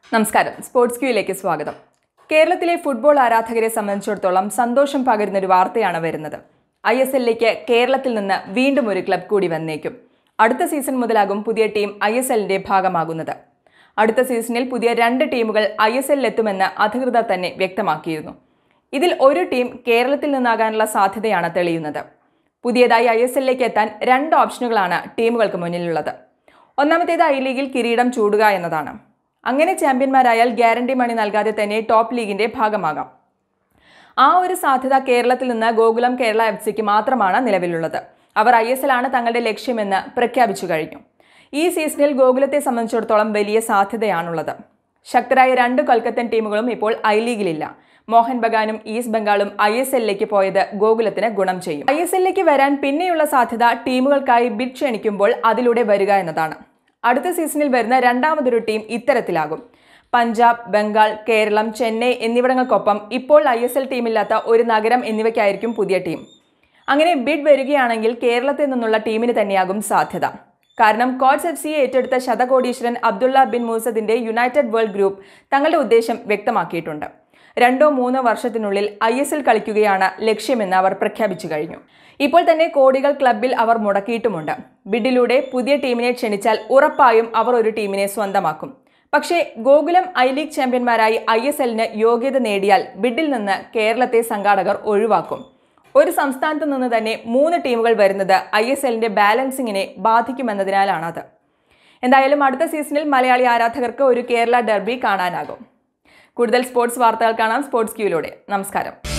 നമസ്കാരം സ്പോർട്സ് ക്യൂയിലേക്ക് സ്വാഗതം കേരളത്തിലെ ഫുട്ബോൾ ആരാധകരെ സംബന്ധിച്ചിടത്തോളം സന്തോഷം പകരുന്ന ഒരു വാർത്തയാണ് വരുന്നത് ഐ എസ് എല്ലിലേക്ക് കേരളത്തിൽ നിന്ന് വീണ്ടും ഒരു ക്ലബ് കൂടി വന്നേക്കും അടുത്ത സീസൺ മുതലാകും പുതിയ ടീം ഐ എസ് എല്ലിന്റെ ഭാഗമാകുന്നത് അടുത്ത സീസണിൽ പുതിയ രണ്ട് ടീമുകൾ ഐ എസ് എല്ലിലെത്തുമെന്ന് അധികൃതർ തന്നെ വ്യക്തമാക്കിയിരുന്നു ഇതിൽ ഒരു ടീം കേരളത്തിൽ നിന്നാകാനുള്ള സാധ്യതയാണ് തെളിയുന്നത് പുതിയതായി ഐ എസ് എല്ലിലേക്ക് എത്താൻ രണ്ട് ഓപ്ഷനുകളാണ് ടീമുകൾക്ക് മുന്നിലുള്ളത് ഒന്നാമത്തേത് ഐ ലീഗിൽ കിരീടം ചൂടുക എന്നതാണ് അങ്ങനെ ചാമ്പ്യന്മാരായാൽ ഗ്യാരണ്ടി മണി നൽകാതെ തന്നെ ടോപ്പ് ലീഗിന്റെ ഭാഗമാകാം ആ ഒരു സാധ്യത കേരളത്തിൽ നിന്ന് ഗോകുലം കേരള എഫ് സിക്ക് മാത്രമാണ് നിലവിലുള്ളത് അവർ ഐ എസ് എൽ ആണ് തങ്ങളുടെ ലക്ഷ്യമെന്ന് പ്രഖ്യാപിച്ചു കഴിഞ്ഞു ഈ സീസണിൽ ഗോകുലത്തെ സംബന്ധിച്ചിടത്തോളം വലിയ സാധ്യതയാണുള്ളത് ശക്തരായ രണ്ട് കൊൽക്കത്തൻ ടീമുകളും ഇപ്പോൾ ഐ ലീഗിലില്ല മോഹൻ ബഗാനും ഈസ്റ്റ് ബംഗാളും ഐ എസ് എല്ലിലേക്ക് പോയത് ഗോകുലത്തിന് ഗുണം ചെയ്യും ഐ എസ് എല്ലിലേക്ക് വരാൻ പിന്നെയുള്ള സാധ്യത ടീമുകൾക്കായി ബിഡ് ക്ഷണിക്കുമ്പോൾ അതിലൂടെ വരിക എന്നതാണ് അടുത്ത സീസണിൽ വരുന്ന രണ്ടാമതൊരു ടീം ഇത്തരത്തിലാകും പഞ്ചാബ് ബംഗാൾ കേരളം ചെന്നൈ എന്നിവിടങ്ങൾക്കൊപ്പം ഇപ്പോൾ ഐ എസ് എൽ ടീമില്ലാത്ത ഒരു നഗരം എന്നിവയ്ക്കായിരിക്കും പുതിയ ടീം അങ്ങനെ ബിഡ് വരികയാണെങ്കിൽ കേരളത്തിൽ നിന്നുള്ള ടീമിന് തന്നെയാകും സാധ്യത കാരണം കോട്സ് എഫ് സിയെ ഏറ്റെടുത്ത ശതകോടീശ്വരൻ അബ്ദുള്ള ബിൻ മൂസദിന്റെ യുണൈറ്റഡ് വേൾഡ് ഗ്രൂപ്പ് തങ്ങളുടെ ഉദ്ദേശം വ്യക്തമാക്കിയിട്ടുണ്ട് രണ്ടോ മൂന്നോ വർഷത്തിനുള്ളിൽ ഐ എസ് എൽ കളിക്കുകയാണ് ലക്ഷ്യമെന്ന് അവർ പ്രഖ്യാപിച്ചു കഴിഞ്ഞു ഇപ്പോൾ തന്നെ കോടികൾ ക്ലബിൽ അവർ മുടക്കിയിട്ടുമുണ്ട് ബിഡിലൂടെ പുതിയ ടീമിനെ ക്ഷണിച്ചാൽ ഉറപ്പായും അവർ ഒരു ടീമിനെ സ്വന്തമാക്കും പക്ഷേ ഗോകുലം ഐ ലീഗ് ചാമ്പ്യന്മാരായി ഐ എസ് എല്ലിന് യോഗ്യത നേടിയാൽ ബിഡിൽ നിന്ന് കേരളത്തെ സംഘാടകർ ഒഴിവാക്കും ഒരു സംസ്ഥാനത്ത് നിന്ന് തന്നെ മൂന്ന് ടീമുകൾ വരുന്നത് ഐ എസ് എല്ലിന്റെ ബാലൻസിങ്ങിനെ ബാധിക്കുമെന്നതിനാലാണത് എന്തായാലും അടുത്ത സീസണിൽ മലയാളി ആരാധകർക്ക് ഒരു കേരള ഡെർബി കാണാനാകും കൂടുതൽ സ്പോർട്സ് വാർത്തകൾ കാണാം സ്പോർട്സ് ക്യൂയിലൂടെ നമസ്കാരം